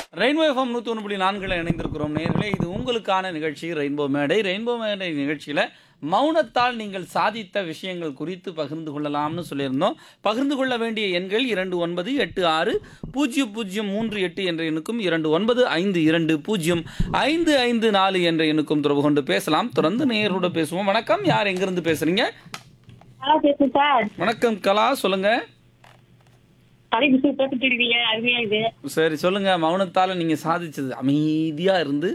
Rainbow FM நூற்றி ஒன்று புள்ளி நான்கில் இணைந்திருக்கிறோம் நேர்களே இது உங்களுக்கான நிகழ்ச்சி ரெயின்போ மேடை ரெயின்போ மேடை நிகழ்ச்சியில் மௌனத்தால் நீங்கள் சாதித்த விஷயங்கள் குறித்து பகிர்ந்து கொள்ளலாம்னு சொல்லியிருந்தோம் பகிர்ந்து கொள்ள வேண்டிய எண்கள் இரண்டு ஒன்பது எட்டு ஆறு பூஜ்ஜியம் பூஜ்ஜியம் மூன்று எட்டு என்ற எண்ணுக்கும் இரண்டு ஒன்பது ஐந்து இரண்டு பூஜ்ஜியம் ஐந்து ஐந்து நாலு என்ற எண்ணுக்கும் தொடர்பு கொண்டு பேசலாம் தொடர்ந்து நேயரோட பேசுவோம் வணக்கம் யார் எங்கிருந்து பேசுறீங்க நல்லா பேசுங்க சார் வணக்கம் கலா சொல்லுங்க தலைப்பு சூப்பர் இருக்கீங்க அருமையா இது சரி சொல்லுங்க மௌனத்தால நீங்க சாதிச்சது அமைதியா இருந்து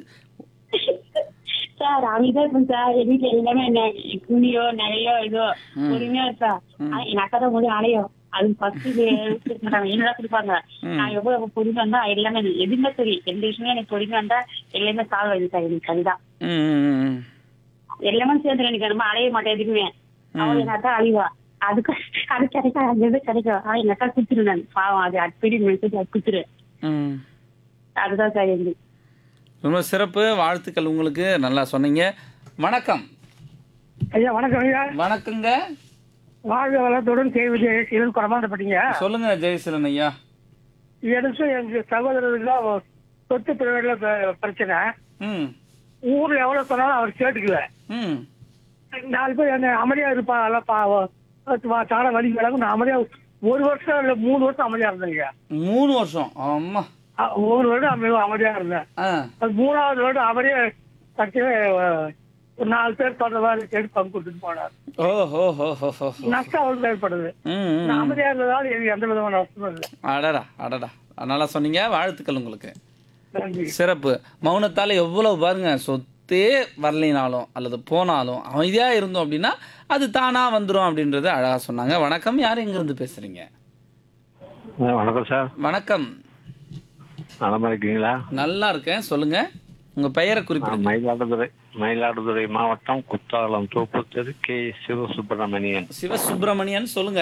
சார் அமைதியா இருக்கும் சார் எங்க வீட்டுல எல்லாமே என்ன துணியோ நகையோ ஏதோ பொறுமையா இருக்கா ஆனா, என் அக்கா தான் முதல்ல அலையும் அது ஃபர்ஸ்ட் மாட்டாங்க என்னதான் கொடுப்பாங்க நான் எவ்வளவு பொறுமையா இருந்தா எல்லாமே எனக்கு எதுவுமே சரி எந்த விஷயமே எனக்கு பொறுமையா இருந்தா எல்லாமே சால்வ் ஆயிடுது சார் எனக்கு அதுதான் ம், ம், ம். எல்லாமே சேர்ந்து எனக்கு ரொம்ப அலைய மாட்டேன் எதுக்குமே அவன் எங்க அக்கா அழிவா அதுக்கு அது கிடைக்கும் அது எது கிடைக்கும் ஆனா எங்க அக்கா குத்துரு நான் பாவம் அது அடிப்படி மெசேஜ் அது குத்துரு ம். அதுதான் சார் எங்களுக்கு ரொம்ப சிறப்பு வாழ்த்துக்கள் உங்களுக்கு நல்லா சொன்னீங்க வணக்கம் ஐயா வணக்கம் ஐயா வணக்கங்க வாழ்க வளத்துடன் செய்வது இதன் குறமாண்டப்பட்டீங்க சொல்லுங்க ஜெயசீலன் ஐயா எடுத்து எங்க சகோதரர்கள் சொத்து பிரிவுல பிரச்சனை ம் ஊர்ல எவ்வளவு சொன்னாலும் அவர் கேட்டுக்கல ம் நாலு பேர் என்ன அமைதியா இருப்பாங்கல்ல பாவம் சாட வழி கிடக்கும் நான் அமைதியா ஒரு வருஷம் இல்ல மூணு வருஷம் அமைதியா இருந்தேங்க மூணு வருஷம் ஆமா ஒரு வருடம் அமைதி அமைதியா இருந்தேன் ஆ அது மூணாவது வருடம் அவரே கட்டியே ஒரு நாலு பேர் சொல்ற மாதிரி கேட்டு பங்கு கொடுத்துட்டு போனார் ஓ ஹோ ஹோ ஹோ ஹோ ஹோ. நஷ்டம் அவருக்கு ஏற்படுது ம் ம். நான் அமைதியா இருந்ததால எனக்கு எந்த விதமான நஷ்டமும் இல்லை அடடா அடடா நல்லா சொன்னீங்க வாழ்த்துக்கள் உங்களுக்கு நன்றி சிறப்பு மௌனத்தால் எவ்வளவு பாருங்க சொத்தே வரலைனாலும் அல்லது போனாலும் அமைதியா இருந்தோம் அப்படின்னா அது தானா வந்துரும் அப்படின்றத அழகா சொன்னாங்க வணக்கம் யார் எங்கிருந்து பேசுறீங்க ஆ, வணக்கம் சார் வணக்கம் நலமா இருக்கீங்களா நல்லா இருக்கேன் சொல்லுங்க உங்க பெயரை நான் குறிப்பிடுங்க மயிலாடுதுறை மயிலாடுதுறை மாவட்டம் குத்தாலம் தோப்பு தெரு கே சிவசுப்பிரமணியன் சிவசுப்பிரமணியன் சொல்லுங்க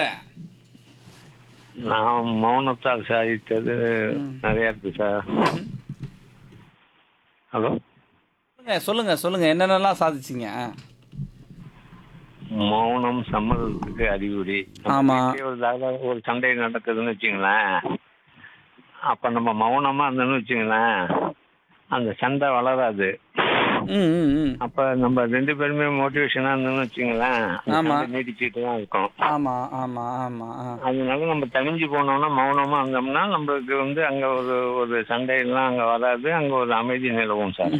நான் மௌனத்தால் சாதித்தது நிறைய இருக்கு சார் ஹலோ சொல்லுங்க சொல்லுங்க சொல்லுங்க என்னென்னலாம் சாதிச்சீங்க மௌனம் சம்மதத்துக்கு அறிகுறி நம்ம ஆமா. வீட்லயே ஒரு தகவல், ஒரு சண்டை நடக்குதுன்னு வச்சுங்களேன் அப்ப நம்ம மௌனமா இருந்தோம்னு வச்சுங்களேன் அந்த சண்டை வளராது ம் ம் ம் அப்ப நம்ம ரெண்டு பேருமே மோட்டிவேஷனா இருந்தோம்னு வச்சுங்களேன் அந்த ஆமா. சண்டை நீடிச்சுட்டு தான் இருக்கும் ஆமா ஆமா ஆமா ஆ. அதனால நம்ம தனிஞ்சு போனோம்னா மௌனமா இருந்தோம்னா நம்மளுக்கு வந்து அங்க ஒரு ஒரு சண்டையெல்லாம் அங்க வராது அங்க ஒரு அமைதி நிலவும் சார்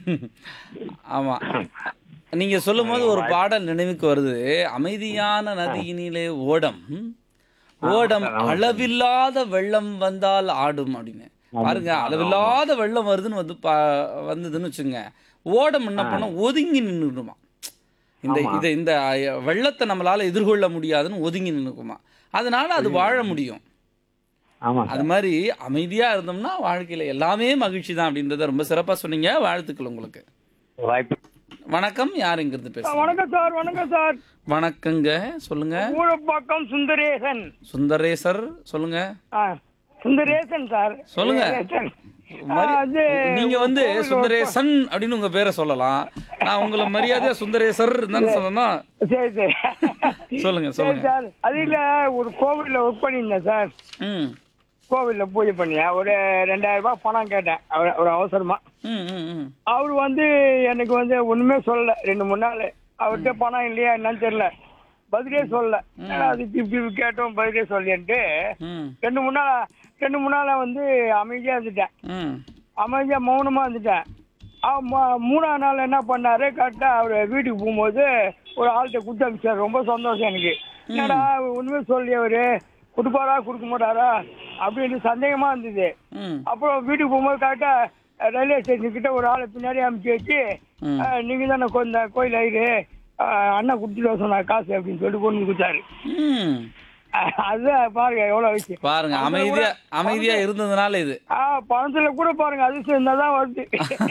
ஆமா நீங்க சொல்லும் போது ஒரு பாடல் நினைவுக்கு வருது அமைதியான நதியினிலே ஓடம் ஓடம் அளவில்லாத வெள்ளம் வந்தால் ஆடும் அப்படின்னு பாருங்க அளவில்லாத வெள்ளம் வருதுன்னு வந்து பா- வந்ததுன்னு வச்சுங்க ஓடம் என்ன பண்ணும் ஒதுங்கி நின்றுடுமா இந்த இதை இந்த அஹ், வெள்ளத்தை நம்மளால எதிர்கொள்ள முடியாதுன்னு ஒதுங்கி நின்றுக்குமா அதனால அது வாழ முடியும் ஆமா அது மாதிரி அமைதியா இருந்தோம்னா வாழ்க்கையில எல்லாமே மகிழ்ச்சி தான் அப்படின்றத ரொம்ப சிறப்பா சொன்னீங்க வாழ்த்துக்கள் உங்களுக்கு வாய்ப்பு வணக்கம் யார் இங்கிருந்து பேசுறீங்க வணக்கம் சார் வணக்கம் சார் வணக்கங்க சொல்லுங்க ஊழப்பாக்கம் சுந்தரேசன் சுந்தரேசர் சொல்லுங்க ஆ, சுந்தரேசன் சார் சொல்லுங்க. சுந்தரேசன். மரி- ஆ, அது நீங்க வந்து கோவில் சுந்தரேசன் அப்படின்னு உங்க பேரை சொல்லலாம் நான் உங்களை மரியாதையா சுந்தரேசர் தானே சொல்லணும் சரி சரி சொல்லுங்க சரி சொல்லுங்க சார் அது இல்ல ஒரு கோவில்ல ஒர்க் பண்ணியிருந்தேன் சார் ம் கோவில்ல பூஜை பண்ணியா ஒரு ரெண்டாயிரம் ரூபாய் பணம் கேட்டேன் அவர் ஒரு அவசரமா ம் ம் ம் அவர் வந்து எனக்கு வந்து ஒண்ணுமே சொல்லல ரெண்டு மூணு நாள் அவர்கிட்ட பணம் இல்லையா என்னன்னு தெரியல பதிலே சொல்லல அது இப்படி இப்படி கேட்டோம் பதிலே சொல்லின்ட்டு ம் ரெண்டு மூணு நாள் ரெண்டு மூணு நாளா வந்து அமைதியா இருந்துட்டேன் ம் அமைதியா மௌனமா இருந்துட்டேன் அவ- ம- மூணாவது நாள் என்ன பண்ணாரு கரெக்டா அவர் வீட்டுக்கு போகும்போது ஒரு ஆள்கிட்ட கொடுத்து அனுப்பிச்சார் ரொம்ப சந்தோஷம் எனக்கு என்னடா ஒண்ணுமே சொல்லி அவரு கொடுப்பாரா கொடுக்க மாட்டாரா அப்படின்னு சந்தேகமா இருந்தது ம் அப்புறம் வீட்டுக்கு போகும்போது கரெக்டா ரயில்வே ஸ்டேஷன் கிட்ட ஒரு ஆளை பின்னாடி அனுப்பிச்சு வச்சு ம். அஹ், நீங்க தானே கொஞ்சம் கோயில் ஐயரு அஹ், அண்ணா கொடுத்துட்டு வர சொன்னார் காசு அப்படின்னு சொல்லிட்டு கொண்டு கொடுத்தாரு ம் அஹ், அதுதான் பாருங்க எவ்வளவு விஷயம் பாருங்க அமைதியா அமைதியா இருந்ததுனால இது ஆ பணத்துல கூட பாருங்க அதிர்ஷ்டம் இருந்தாதான் வருது